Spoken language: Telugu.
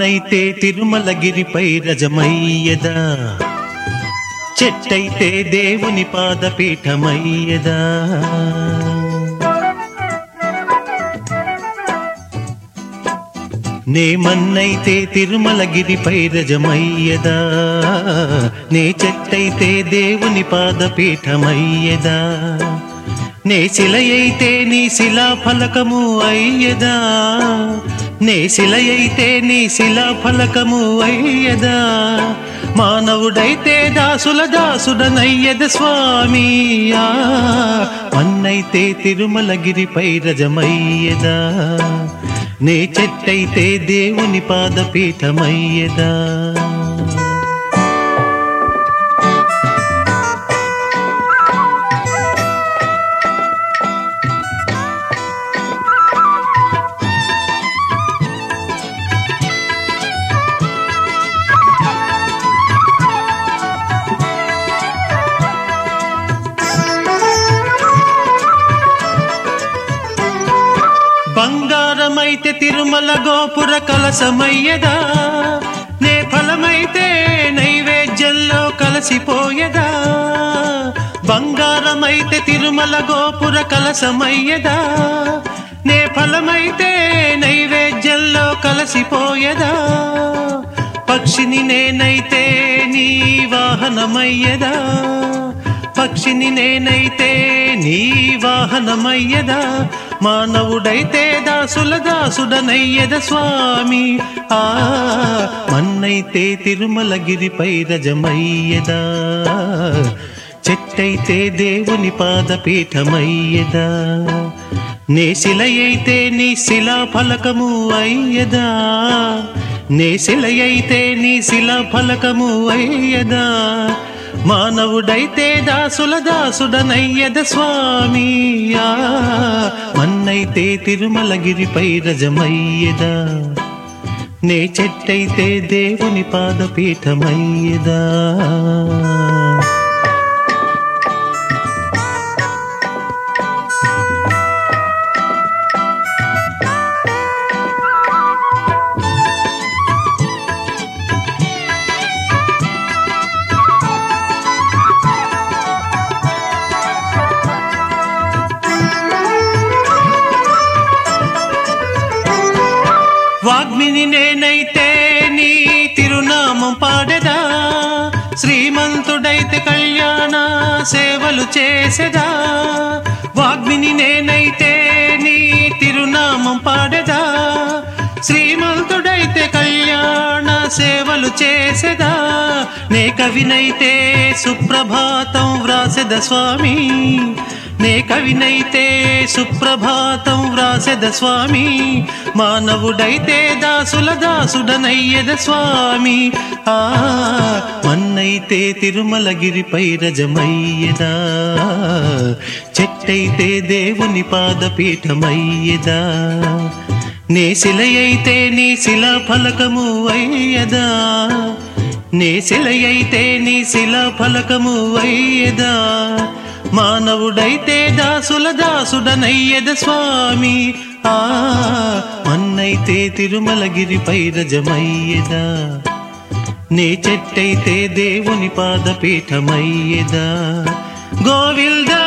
మన్నైతే తిరుమలగిరిపై రజమయ్యదా చెట్టయితే దేవుని పాదపీఠమయ్యదా నే మన్నైతే తిరుమలగిరిపై రజమయ్యదా నే చెట్టయితే దేవుని పాదపీఠమయ్యదా నే శిలయైతే నీ శిలా ఫలకము అయ్యదా నే శిలయైతే నీ శిలా ఫలకము అయ్యదా మానవుడైతే దాసుల దాసుడనయ్యద స్వామి ఆ, మన్నైతే తిరుమలగిరిపై రజమయ్యదా నే చెట్టయితే దేవుని పాదపీఠమయ్యదా బంగారమైతే తిరుమల గోపుర కలసమయ్యదా నే ఫలమైతే నైవేద్యంలో కలసిపోయదా బంగారమైతే తిరుమల గోపుర కలసమయ్యదా నే ఫలమైతే నైవేద్యంలో కలసిపోయదా పక్షిని నేనైతే నీ వాహనమయ్యదా పక్షిని నేనైతే నీ వాహనమయ్యదా మానవుడైతే దాసుల దాసుడనయ్యద స్వామి ఆ మన్నైతే తిరుమలగిరిపై రజమయ్యదా చెట్టయితే దేవుని పాదపీఠమయ్యదా నే శిలయైతే నీ శిలా ఫలకము అయ్యదా నే శిలయైతే నీ శిలా ఫలకము అయ్యదా మానవుడైతే దాసుల దాసుడనయ్యద స్వామి ఆ, మన్నైతే తిరుమలగిరిపై రజమయ్యదా నే చెట్టయితే దేవుని పాదపీఠమయ్యదా వాగ్మిని నేనైతే నీ తిరునామం పాడెదా శ్రీమంతుడైతే కళ్యాణ సేవలు చేసెదా వాగ్మిని నేనైతే నీ తిరునామం పాడెదా శ్రీమంతుడైతే కళ్యాణ సేవలు చేసెదా నే కవినైతే సుప్రభాతం వ్రాసెద స్వామి నే కవినైతే సుప్రభాతం వ్రాసెద స్వామి మానవుడైతే దాసుల దాసుడనయ్యద స్వామి ఆ మన్నైతే తిరుమలగిరిపై రజమయ్యదా చెట్టయితే దేవుని పాదపీఠమయ్యదా నే శిలయైతే నీ శిలా ఫలకము అయ్యదా నే శిలయైతే నీ శిలా ఫలకము అయ్యదా మానవుడైతే దాసుల దాసుడనయ్యద స్వామి ఆ మన్నైతే తిరుమలగిరిపై రజమయ్యదా నే చెట్టయితే దేవుని పాదపీఠమయ్యదా గోవిల్దా